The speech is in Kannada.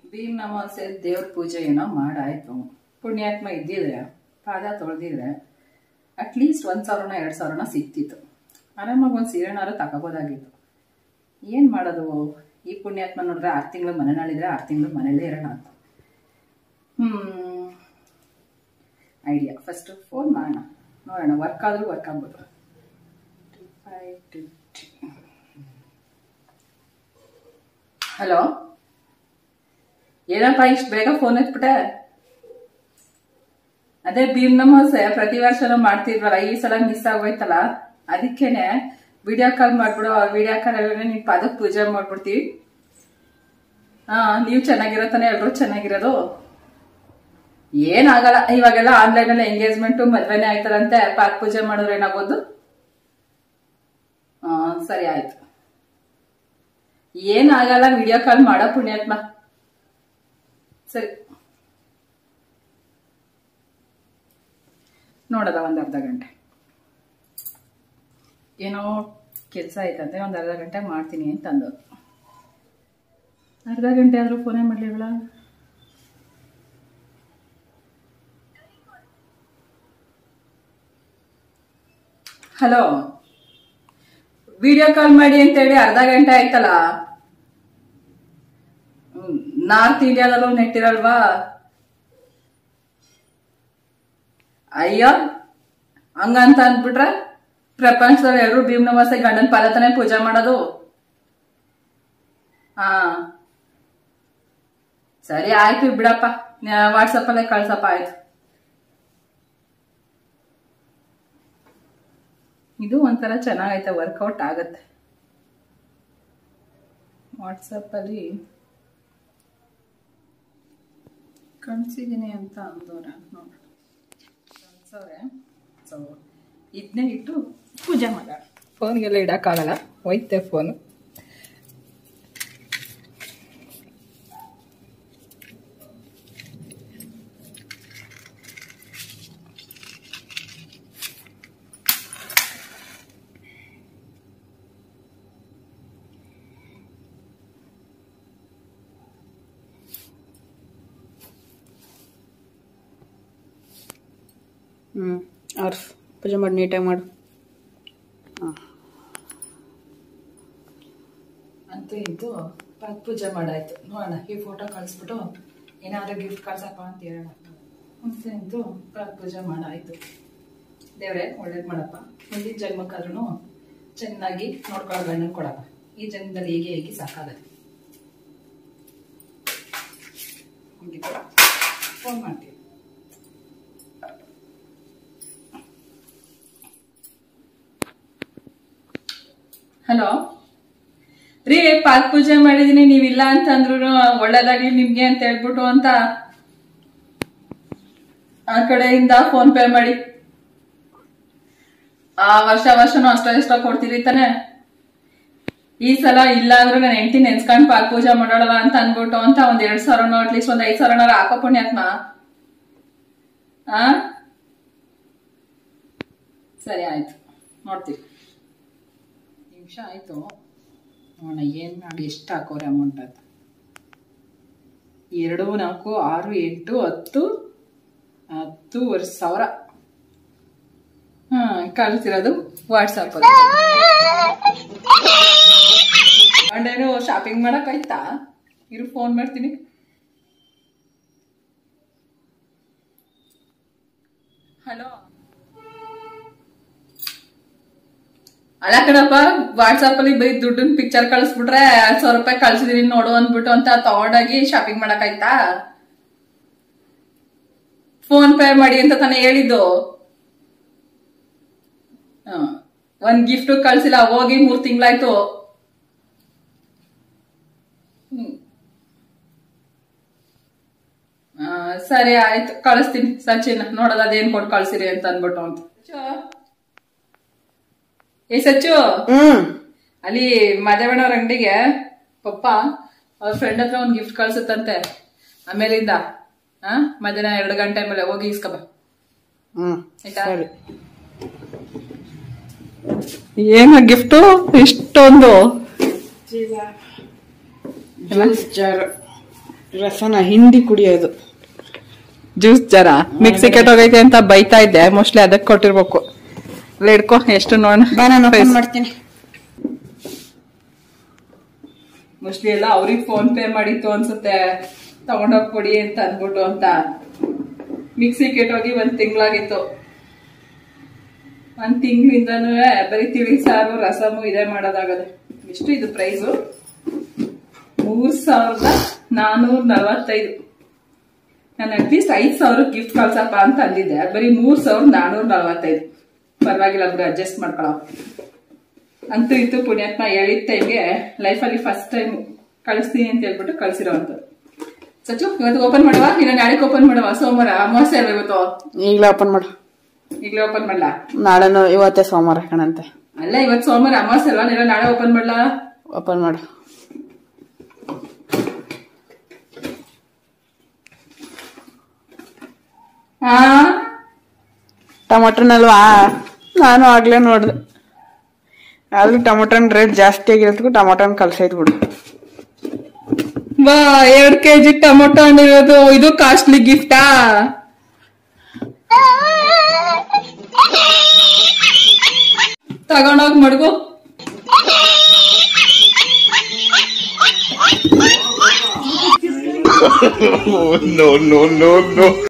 ಭೀಮ್ ಅಮಾವಾಸ್ಯೆ ದೇವ್ರ ಪೂಜೆ ಏನೋ ಮಾಡಾಯ್ತು ಪುಣ್ಯಾತ್ಮ ಇದ್ದಿದ್ರೆ ಪಾದ ತೊಳೆದಿದ್ರೆ ಅಟ್ಲೀಸ್ಟ್ ಒಂದು ಸಾವಿರನ ಎರಡು ಸಾವಿರನ ಸಿಕ್ತಿತ್ತು ಆರಾಮಾಗಿ ಒಂದು ಸೀರೆನಾರು ತಗೋಬೋದಾಗಿತ್ತು ಏನು ಮಾಡೋದು ಈ ಪುಣ್ಯಾತ್ಮ ನೋಡಿದ್ರೆ ಆರು ತಿಂಗಳು ಮನೆನಾಳಿದ್ರೆ ಆರು ತಿಂಗಳು ಮನೇಲೇ ಇರೋಣ ಅಂತ ಹ್ಞೂ ಐಡಿಯಾ ಫಸ್ಟ್ ಫೋನ್ ಮಾಡೋಣ ನೋಡೋಣ ವರ್ಕ್ ಆದರೂ ವರ್ಕ್ ಆಗ್ಬೋದು ಹಲೋ ಏನಪ್ಪ ಇಷ್ಟು ಬೇಗ ಫೋನ್ ಎತ್ಬಿಟ್ಟೆ ಅದೇ ಭೀಮ್ ನಮೋಸೆ ಪ್ರತಿ ವರ್ಷನೂ ಮಾಡ್ತಿದ್ವಲ್ಲ ಈ ಸಲ ಮಿಸ್ ಆಗೋಯ್ತಲ್ಲ ಅದಕ್ಕೇನೆ ವಿಡಿಯೋ ಕಾಲ್ ಮಾಡ್ಬಿಡು ವಿಡಿಯೋ ಕಾಲ್ ಅಲ್ಲೇ ನಿನ್ ಪಾದಕ್ಕೆ ಪೂಜೆ ಮಾಡ್ಬಿಡ್ತೀವಿ ಹಾ ನೀವು ಚೆನ್ನಾಗಿರೋ ತಾನೆ ಎಲ್ರು ಚೆನ್ನಾಗಿರೋದು ಏನಾಗಲ್ಲ ಇವಾಗೆಲ್ಲ ಆನ್ಲೈನ್ ಅಲ್ಲಿ ಎಂಗೇಜ್ಮೆಂಟ್ ಮದ್ವೆನೇ ಆಯ್ತದಂತೆ ಪಾದ ಪೂಜೆ ಮಾಡಿದ್ರೆ ಏನಾಗೋದು ಹಾ ಸರಿ ಆಯ್ತು ಏನಾಗಲ್ಲ ವಿಡಿಯೋ ಕಾಲ್ ಮಾಡೋ ಪುಣ್ಯಾತ್ಮ ಸರಿ ನೋಡದ ಒಂದ್ ಅರ್ಧ ಗಂಟೆ ಏನೋ ಕೆಲಸ ಆಯ್ತಂತೆ ಒಂದ್ ಅರ್ಧ ಗಂಟೆ ಮಾಡ್ತೀನಿ ಅಂತ ಅಂದು ಅರ್ಧ ಗಂಟೆ ಆದ್ರೂ ಫೋನೇ ಮಾಡ್ಲಿಲ್ಲ ಹಲೋ ವಿಡಿಯೋ ಕಾಲ್ ಮಾಡಿ ಅಂತೇಳಿ ಅರ್ಧ ಗಂಟೆ ಆಯ್ತಲ್ಲ ಹ್ಮ್, ನಾರ್ತ್ ಇಂಡಿಯಾದಲ್ಲೂ ನೆಟ್ ಇರಲ್ವಾ ಅಯ್ಯೋ ಹಂಗಂತ ಅಂದ್ಬಿಟ್ರೆ ಪ್ರಪಂಚದಲ್ಲಿ ಎಲ್ಲರೂ ಭೀಮ್ನವಾಸೆ ಗಂಡನ ಪಾದತನೇ ಪೂಜೆ ಮಾಡೋದು ಹಾ ಸರಿ ಆಯ್ತು ಬಿಡಪ್ಪ ವಾಟ್ಸಪ್ ಅಲ್ಲೇ ಕಳ್ಸಪ್ಪ ಆಯ್ತು ಇದು ಒಂಥರ ಚೆನ್ನಾಗೈತೆ ವರ್ಕೌಟ್ ಆಗತ್ತೆ ವಾಟ್ಸಪ್ ಅಲ್ಲಿ ಕಳ್ಸಿದೀನಿ ಅಂತ ಅಂದವ್ರೆ ನೋಡೋಣ ಕಳ್ಸವ್ರೆ ಸೊ ಇದನ್ನೇ ಇಟ್ಟು ಪೂಜೆ ಮಾಡ ಫೋನ್ಗೆಲ್ಲ ಇಡಕ್ಕಾಗಲ್ಲ ಹೋಯ್ತೆ ಫೋನು ಹ್ಞೂ ಅವ್ರು ಪೂಜೆ ಮಾಡಿ ನೀಟಾಗಿ ಮಾಡು ಅಂತೂ ಇದು ಪಾದ ಪೂಜೆ ಮಾಡಾಯ್ತು ನೋಡೋಣ ಈ ಫೋಟೋ ಕಳಿಸ್ಬಿಟ್ಟು ಏನಾದ್ರೂ ಗಿಫ್ಟ್ ಕಳ್ಸಪ್ಪ ಅಂತ ಹೇಳೋಣ ಮುಂಚೆ ಅಂತೂ ಪಾದ ಪೂಜೆ ಮಾಡಾಯ್ತು ದೇವ್ರೆ ಒಳ್ಳೇದ್ ಮಾಡಪ್ಪ ಮುಂದಿನ ಜನ್ಮಕ್ಕಾದ್ರೂ ಚೆನ್ನಾಗಿ ನೋಡ್ಕೊಳ್ಳೋ ಗಂಡನ್ ಕೊಡಪ್ಪ ಈ ಜನ್ಮದಲ್ಲಿ ಹೇಗೆ ಹೇಗೆ ಸಾಕಾಗತ್ತೆ ಫೋನ್ ಮಾಡ್ತೀವಿ ಹಲೋ ರೀ ಪಾದ ಪೂಜೆ ಮಾಡಿದೀನಿ ನೀವಿಲ್ಲ ಅಂತಂದ್ರು ಒಳ್ಳೇದಾಗ್ಲಿ ನಿಮ್ಗೆ ಅಂತ ಹೇಳ್ಬಿಟ್ಟು ಅಂತ ಆ ಕಡೆಯಿಂದ ಫೋನ್ ಪೇ ಮಾಡಿ ಆ ವರ್ಷ ವರ್ಷನೂ ಅಷ್ಟೋ ಎಷ್ಟೋ ಕೊಡ್ತೀರಿ ತಾನೆ ಈ ಸಲ ಇಲ್ಲ ಅಂದ್ರೆ ನಾನು ಹೆಂಡತಿ ನೆನ್ಸ್ಕೊಂಡ್ ಪಾದ ಪೂಜೆ ಮಾಡೋಳಲ್ಲ ಅಂತ ಅನ್ಬಿಟ್ಟು ಅಂತ ಒಂದ್ ಎರಡ್ ಸಾವಿರನೋ ಅಟ್ಲೀಸ್ಟ್ ಒಂದ್ ಐದ್ ಸಾವಿರನಾರ ಹಾಕೋ ಪುಣ್ಯಾತ್ಮ ಆ ಸರಿ ಆಯ್ತು ನೋಡ್ತೀವಿ ನಿಮಿಷ ಆಯ್ತು ನೋಡೋಣ ಏನ್ ಮಾಡಿ ಎಷ್ಟು ಹಾಕೋರೆ ಅಮೌಂಟ್ ಅಂತ ಎರಡು ನಾಲ್ಕು ಆರು ಎಂಟು ಹತ್ತು ಹತ್ತೂವರೆ ಸಾವಿರ ಹಾ ಕಳ್ಸಿರೋದು ವಾಟ್ಸಪ್ ಅಲ್ಲಿ ಗಂಡೇನು ಶಾಪಿಂಗ್ ಮಾಡಕ್ ಆಯ್ತಾ ಇರು ಫೋನ್ ಮಾಡ್ತೀನಿ ಹಲೋ ಅಲ್ಲ ಕಣಪ್ಪ ವಾಟ್ಸಪ್ ಅಲ್ಲಿ ಬೈ ದುಡ್ಡನ್ ಪಿಕ್ಚರ್ ಕಳಿಸ್ಬಿಟ್ರೆ ಎರಡ್ ಸಾವಿರ ರೂಪಾಯಿ ಕಳ್ಸಿದೀನಿ ನೋಡು ಅಂದ್ಬಿಟ್ಟು ಅಂತ ತಗೊಂಡೋಗಿ ಶಾಪಿಂಗ್ ಮಾಡಕ್ ಆಯ್ತಾ ಫೋನ್ ಪೇ ಮಾಡಿ ಅಂತ ತಾನೇ ಹೇಳಿದ್ದು ಹ. ಒಂದ್ ಗಿಫ್ಟ್ ಕಳ್ಸಿಲ್ಲ ಹೋಗಿ ಮೂರ್ ತಿಂಗ್ಳಾಯ್ತು ಹ್ಮ್. ಆ, ಸರಿ ಆಯ್ತು ಕಳಿಸ್ತೀನಿ ಸಚಿನ್ ನೋಡೋದು ಅದೇನ್ ಕೊಟ್ಟು ಕಳ್ಸಿರಿ ಅಂತ ಅನ್ಬಿಟ್ಟು ಅಂತ ಸಚ್ಚು? ಏ ಸಚ್ಚು ಹ್ಞೂ ಅಲ್ಲಿ ಮಾದೇವಣ್ಣವ್ರ ಅಂಗಡಿಗೆ ಪಪ್ಪ ಅವ್ರ ಫ್ರೆಂಡ್ ಹತ್ರ ಒಂದ್ ಗಿಫ್ಟ್ ಕಳ್ಸುತ್ತಂತೆ ಆಮೇಲಿಂದ ಆ ಮಧ್ಯಾಹ್ನ ಎರಡು ಗಂಟೆ ಮೇಲೆ ಹೋಗಿ ಇಸ್ಕಬ ಹ್ಞೂ ಆಯ್ತಾ? ಸರಿ ಏನು ಗಿಫ್ಟು ಇಷ್ಟೊಂದು ಜ್ಯೂಸ್ ಜಾರ್ ರಸನ ಹಿಂಡಿ ಕುಡಿಯೋದು ಜ್ಯೂಸ್ ಜರ ಮಿಕ್ಸಿ ಕೆಟ್ಟೋಗೈತೆ ಅಂತ ಬೈತಾ ಇದ್ದೆ ಮೋಸ್ಟ್ಲಿ ಅದಕ್ಕೆ ಕೊಟ್ಟಿರ್ಬೇಕು ಅಲ್ಲಿ ಇಡ್ಕೊ ಎಷ್ಟು ನೋಡೋಣ ಬಾ ನಾನು open ಮಾಡ್ತೀನಿ ಮೋಸ್ಟ್ಲಿ ಎಲ್ಲ ಅವ್ರಿಗೆ ಫೋನ್ ಪೇ ಮಾಡಿತ್ತು ಅನ್ಸುತ್ತೆ ತಗೊಂಡೋಗ್ ಕೊಡಿ ಅಂತ ಅನ್ಬಿಟ್ಟು ಅಂತ ಮಿಕ್ಸಿ ಕೆಟ್ಟೋಗಿ ಒಂದ್ ತಿಂಗಳಾಗಿತ್ತು ಒಂದ್ ತಿಂಗಳಿಂದನೂ ಬರೀ ತಿಳಿ ಸಾರು ರಸಮು ಇದೇ ಮಾಡೋದಾಗದೆ ಎಷ್ಟು ಇದು ಪ್ರೈಸು ಮೂರ್ ಸಾವಿರದ ನಾನೂರ ನಲವತ್ತೈದು ನಾನು ಅಟ್ಲೀಸ್ಟ್ ಐದ್ ಸಾವಿರ ಗಿಫ್ಟ್ ಕಳ್ಸಪ್ಪ ಅಂತ ಅಂದಿದ್ದೆ ಬರೀ ಮೂರ್ ಸಾವಿರದ ನಾನೂರ ನಲವತ್ತೈದು ಪರವಾಗಿಲ್ಲ ಬಿಡು ಅಡ್ಜಸ್ಟ್ ಮಾಡ್ಕೊಳ ಅಂತೂ ಇತ್ತು ಪುಣ್ಯಾತ್ಮ ಹೇಳಿದ ಟೈಮ್ಗೆ ಲೈಫಲ್ಲಿ ಫಸ್ಟ್ ಟೈಮ್ ಕಳಿಸ್ತೀನಿ ಅಂತ ಹೇಳ್ಬಿಟ್ಟು ಕಳ್ಸಿರೋವಂಥದ್ದು ಸಚು ಇವತ್ತು ಓಪನ್ ಮಾಡುವ ಇಲ್ಲ ನಾಳೆಗೆ ಓಪನ್ ಮಾಡುವ ಸೋಮವಾರ ಅಮಾವಾಸ್ಯೆ ಅಲ್ವಾ ಇವತ್ತು ಈಗಲೇ ಓಪನ್ ಮಾಡು ಈಗಲೇ ಓಪನ್ ಮಾಡ್ಲಾ ನಾಳೆನೂ ಇವತ್ತೇ ಸೋಮವಾರ ಕಣಂತೆ ಅಲ್ಲ ಇವತ್ತು ಸೋಮವಾರ ಅಮಾವಾಸ್ಯೆ ಅಲ್ವಾ ನೀನು ನಾಳೆ ಓಪನ್ ಮಾಡ್ಲಾ ಓಪನ್ ಮಾಡು ಹಾ ಟೊಮಟೊನ್ ಅಲ್ವಾ ನಾನು ಆಗ್ಲೇ ನೋಡ್ದೆ ಆದ್ರೂ ಟೊಮೊಟೊನ್ ರೇಟ್ ಜಾಸ್ತಿ ಆಗಿರೋದಕ್ಕೂ ಟೊಮೊಟೊನ್ ಕಲ್ಸೈತ್ ಬಿಡು ವಾ ಎರಡ್ ಕೆಜಿ ಟೊಮೊಟೊ ಹಣ್ಣಿರೋದು ಇದು ಕಾಸ್ಟ್ಲಿ ಗಿಫ್ಟಾ ತಗೊಂಡೋಗ್ ಮಡ್ಗು no, no, no, no.